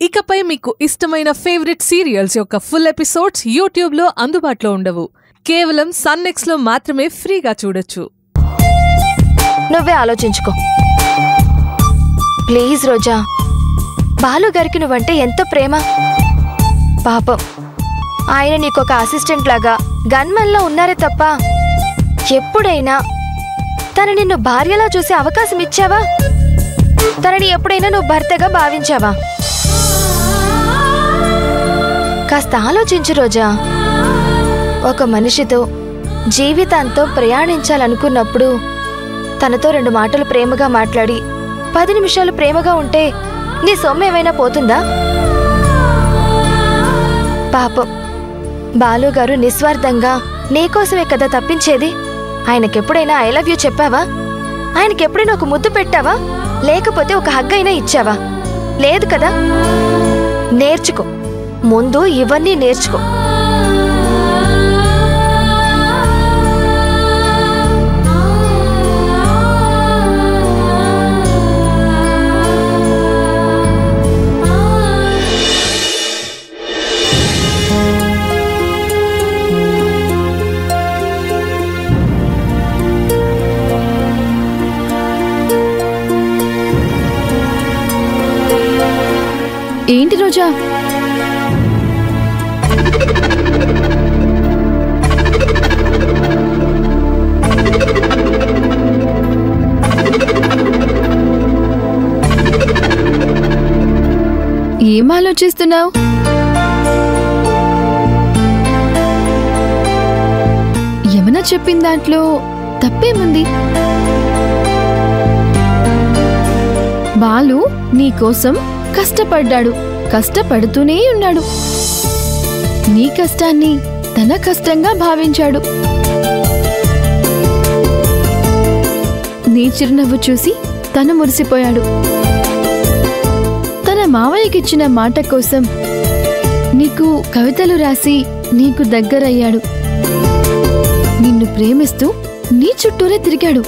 ఇకపై మీకు ఇష్టమైన ఫేవరెట్ సీరియల్స్ యొక్క ఫుల్ ఎపిసోడ్స్ యూట్యూబ్లో అందుబాటులో ఉండవు కేవలం సన్నెక్స్లో మాత్రమే ఫ్రీగా చూడొచ్చు నువ్వే ఆలోచించుకో ప్లీజ్ రోజా బాలు గారికి నువ్వంటే ఎంతో ప్రేమ పాపం ఆయన నీకొక అసిస్టెంట్ లాగా గన్మన్లా ఉన్నారే తప్ప ఎప్పుడైనా తన నిన్ను భార్యలా చూసే అవకాశం ఇచ్చావా తనని ఎప్పుడైనా నువ్వు భర్తగా భావించావా కాస్త ఆలోచించు రోజా ఒక మనిషితో జీవితాంతో ప్రయాణించాలనుకున్నప్పుడు తనతో రెండు మాటలు ప్రేమగా మాట్లాడి పది నిమిషాలు ప్రేమగా ఉంటే నీ సొమ్ము ఏమైనా పోతుందా పాపం బాలుగారు నిస్వార్థంగా నీకోసమే కదా తప్పించేది ఆయనకెప్పుడైనా ఐ లవ్ యూ చెప్పావా ఆయనకెప్పుడైనా ఒక ముద్దు పెట్టావా లేకపోతే ఒక హగ్ అయినా ఇచ్చావా లేదు కదా నేర్చుకో ముందు ఇవన్నీ నేర్చుకో ఏంటి రోజా ఏం ఆలోచిస్తున్నావు యమున చెప్పిన దాంట్లో తప్పేముంది బాలు నీకోసం కష్టపడ్డాడు కష్టపడుతూనే ఉన్నాడు నీ కష్టాన్ని తన కష్టంగా భావించాడు నీ చిరునవ్వు చూసి తను మురిసిపోయాడు తన మావయ్యకిచ్చిన మాట కోసం నీకు కవితలు రాసి నీకు దగ్గరయ్యాడు నిన్ను ప్రేమిస్తూ నీ చుట్టూరే తిరిగాడు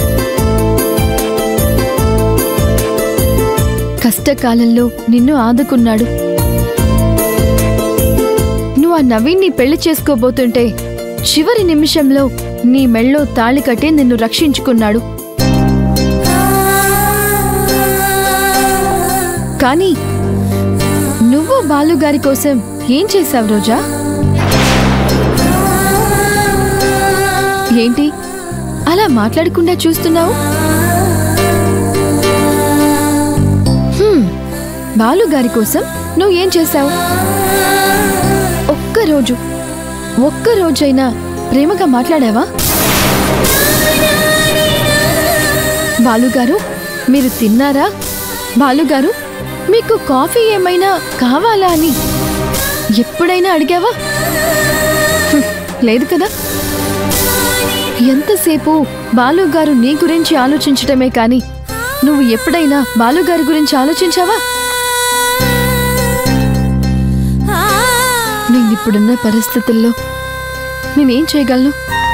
కష్టకాలంలో నిన్ను ఆదుకున్నాడు నువ్వు ఆ నవీన్ని పెళ్లి చేసుకోబోతుంటే చివరి నిమిషంలో నీ మెళ్ళో తాళి కట్టి నిన్ను రక్షించుకున్నాడు కానీ నువ్వు బాలుగారి కోసం ఏం చేశావు రోజా ఏంటి అలా మాట్లాడకుండా చూస్తున్నావు హ్మ్, బాలుగారి కోసం నువ్వు ఏం చేశావు ఒక్కరోజు ఒక్క రోజైనా ప్రేమగా మాట్లాడావా బాలుగారు మీరు తిన్నారా బాలుగారు మీకు కాఫీ ఏమైనా కావాలా అని ఎప్పుడైనా అడిగావా హ్మ్, లేదు కదా ఎంతసేపు బాలుగారు నీ గురించి ఆలోచించటమే కాని నువ్వు ఎప్పుడైనా బాలుగారి గురించి ఆలోచించావా నేనిప్పుడున్న పరిస్థితుల్లో నేనేం చేయగలను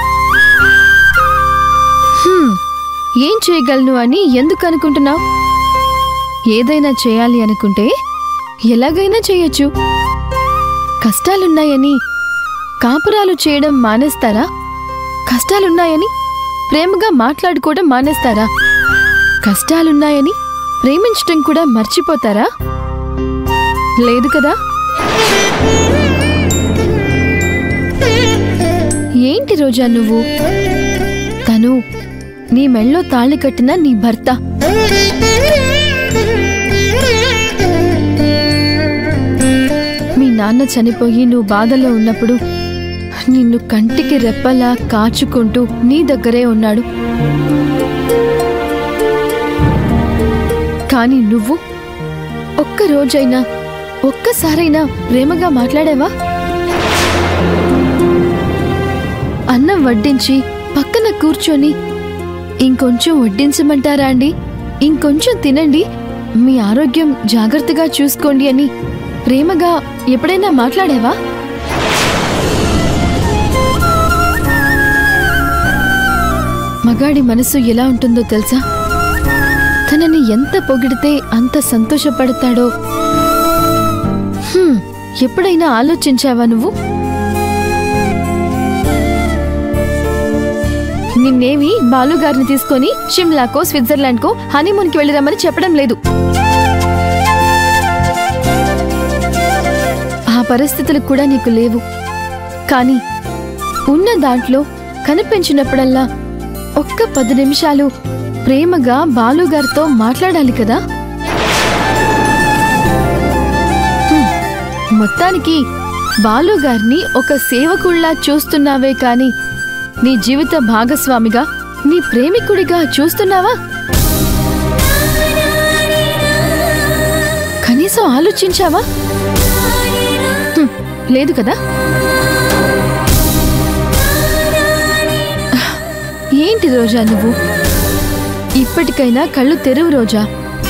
హ్మ్, ఏం చేయగలను అని ఎందుకు అనుకుంటున్నావు ఏదైనా చేయాలి అనుకుంటే ఎలాగైనా చేయొచ్చు కష్టాలున్నాయని కాపురాలు చేయడం మానేస్తారా కష్టాలున్నాయని ప్రేమగా మాట్లాడుకోవడం మానేస్తారా కష్టాలున్నాయని ప్రేమించటం కూడా మర్చిపోతారా లేదు కదా ఏంటి రోజా నువ్వు తను నీ మెళ్ళో తాళి కట్టిన నీ భర్త మీ నాన్న చనిపోయి నువ్వు బాధలో ఉన్నప్పుడు నిన్ను కంటికి రెప్పలా కాచుకుంటూ నీ దగ్గరే ఉన్నాడు కానీ నువ్వు ఒక్క రోజైనా ఒక్కసారైనా ప్రేమగా మాట్లాడావా అన్నం వడ్డించి పక్కన కూర్చొని ఇంకొంచెం వడ్డించమంటారా అండి ఇంకొంచెం తినండి మీ ఆరోగ్యం జాగ్రత్తగా చూసుకోండి అని ప్రేమగా ఎప్పుడైనా మాట్లాడావా మగాడి మనసు ఎలా ఉంటుందో తెలుసా తనని ఎంత పొగిడితే అంత సంతోషపడతాడో హ్మ్, ఎప్పుడైనా ఆలోచించావా నువ్వు నిన్నేమి బాలుగారిని తీసుకొని షిమ్లాకో స్విట్జర్లాండ్కో హనీమూన్కి వెళ్ళిరమ్మని చెప్పడం లేదు ఆ పరిస్థితులు కూడా నీకు లేవు కానీ ఉన్న దాంట్లో కనిపించినప్పుడల్లా ఒక్క పది నిమిషాలు ప్రేమగా బాలుగారితో మాట్లాడాలి కదా హ్మ్, మొత్తానికి బాలుగారిని ఒక సేవకుళ్లా చూస్తున్నావే కాని నీ జీవిత భాగస్వామిగా నీ ప్రేమికుడిగా చూస్తున్నావా కనీసం ఆలోచించావా హ్మ్, లేదు కదా ఏంటి రోజా నువ్వు ఇప్పటికైనా కళ్ళు తెరువు రోజా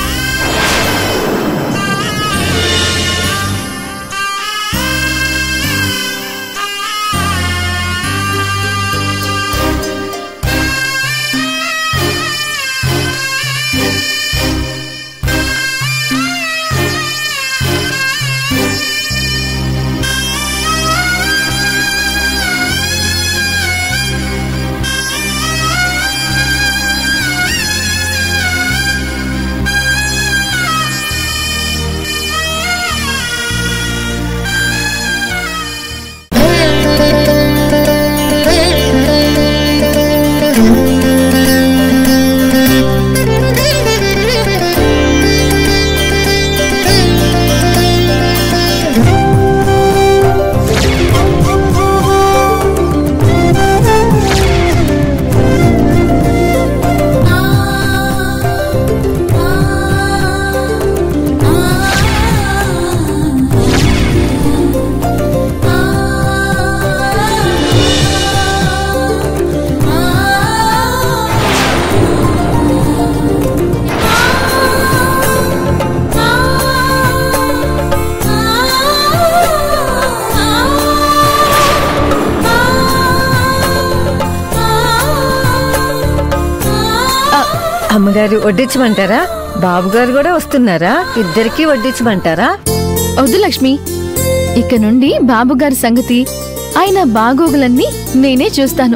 అమ్మగారు వడ్డించమంటారా బాబుగారు కూడా వస్తున్నారా ఇద్దరికి వడ్డించమంటారా వద్దు లక్ష్మి ఇక నుండి బాబుగారి సంగతి ఆయన బాగోగులన్నీ నేనే చూస్తాను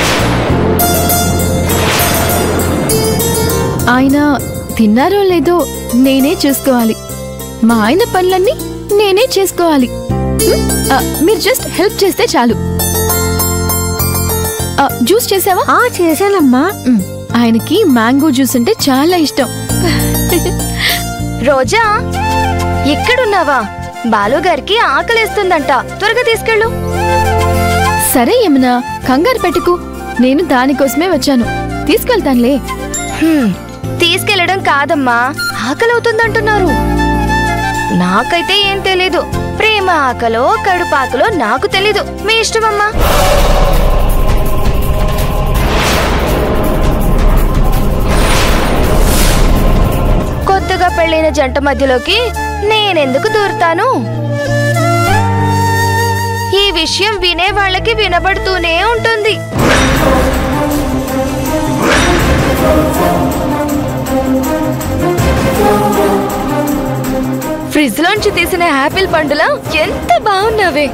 ఆయన తిన్నారో లేదో నేనే చూసుకోవాలి మా ఆయన పనులన్నీ నేనే చేసుకోవాలి హ్మ్? ఆ, మీరు జస్ట్ హెల్ప్ చేస్తే చాలు ఆ, జ్యూస్ చేసావా ఆ చేశానమ్మా మ్, ఆయనకి మ్యాంగో జ్యూస్ అంటే చాలా ఇష్టం రోజా ఎక్కడున్నావా బాలుగారికి ఆకలేస్తుందంట త్వరగా తీసుకెళ్ళు సరే యమునా కంగారు పెట్టుకు నేను దానికోసమే వచ్చాను తీసుకెళ్తానులే హ్మ్, తీసుకెళ్లడం కాదమ్మా ఆకలవుతుందంటున్నారు నాకైతే ఏం తెలీదు ప్రేమ ఆకలో కడుపు ఆకలో నాకు తెలీదు మీ ఇష్టమమ్మా కొత్తగా పెళ్ళైన జంట మధ్యలోకి నేనెందుకు దూరుతాను ఈ విషయం వినే వాళ్ళకి వినబడుతూనే ఉంటుంది ఫ్రిడ్జ్ లోంచి తీసిన యాపిల్ పండులా ఎంత బాగున్నావే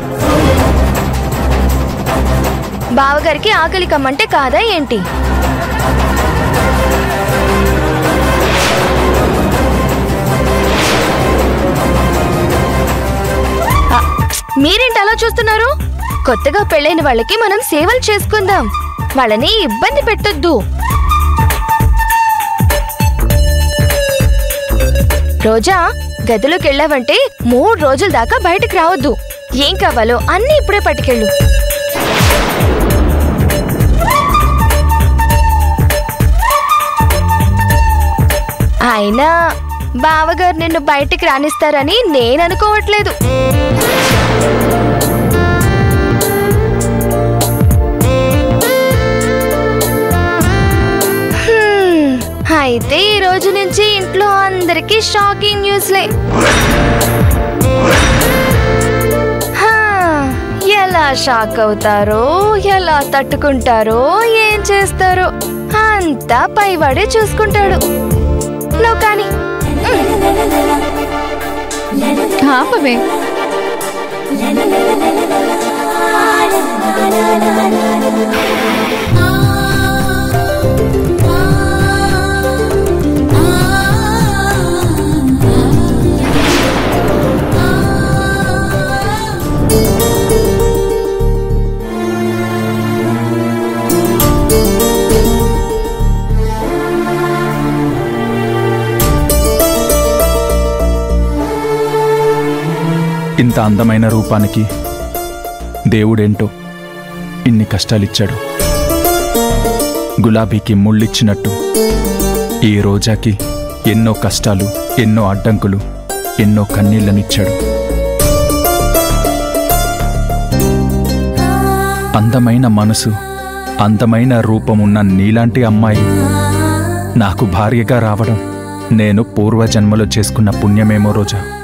బావగారికి ఆకలి కమ్మంటే కాదా ఏంటి ఆ, మీరేంటి అలా చూస్తున్నారు కొత్తగా పెళ్ళైన వాళ్ళకి మనం సేవలు చేసుకుందాం వాళ్ళని ఇబ్బంది పెట్టొద్దు రోజా గదిలోకి వెళ్ళావంటే మూడు రోజుల దాకా బయటకు రావద్దు ఏం కావాలో అన్ని ఇప్పుడే పట్టుకెళ్ళు అయినా బావగారు నిన్ను బయటికి రానిస్తారని నేను అనుకోవట్లేదు హ్మ్, అయితే ఈ రోజు నుంచి ఇంట్లో అందరికీ షాకింగ్ న్యూస్లే హా, ఎలా షాక్ అవుతారో ఎలా తట్టుకుంటారో ఏం చేస్తారో అంతా పైవాడే చూసుకుంటాడు నువ్వు కానీ ఆపవే ఇంత అందమైన రూపానికి దేవుడేంటో ఇన్ని కష్టాలిచ్చాడు గులాబీకి ముళ్ళిచ్చినట్టు ఈ రోజాకి ఎన్నో కష్టాలు ఎన్నో అడ్డంకులు ఎన్నో కన్నీళ్లనిచ్చాడు అందమైన మనసు అందమైన రూపమున్న నీలాంటి అమ్మాయి నాకు భార్యగా రావడం నేను పూర్వజన్మలో చేసుకున్న పుణ్యమేమో రోజా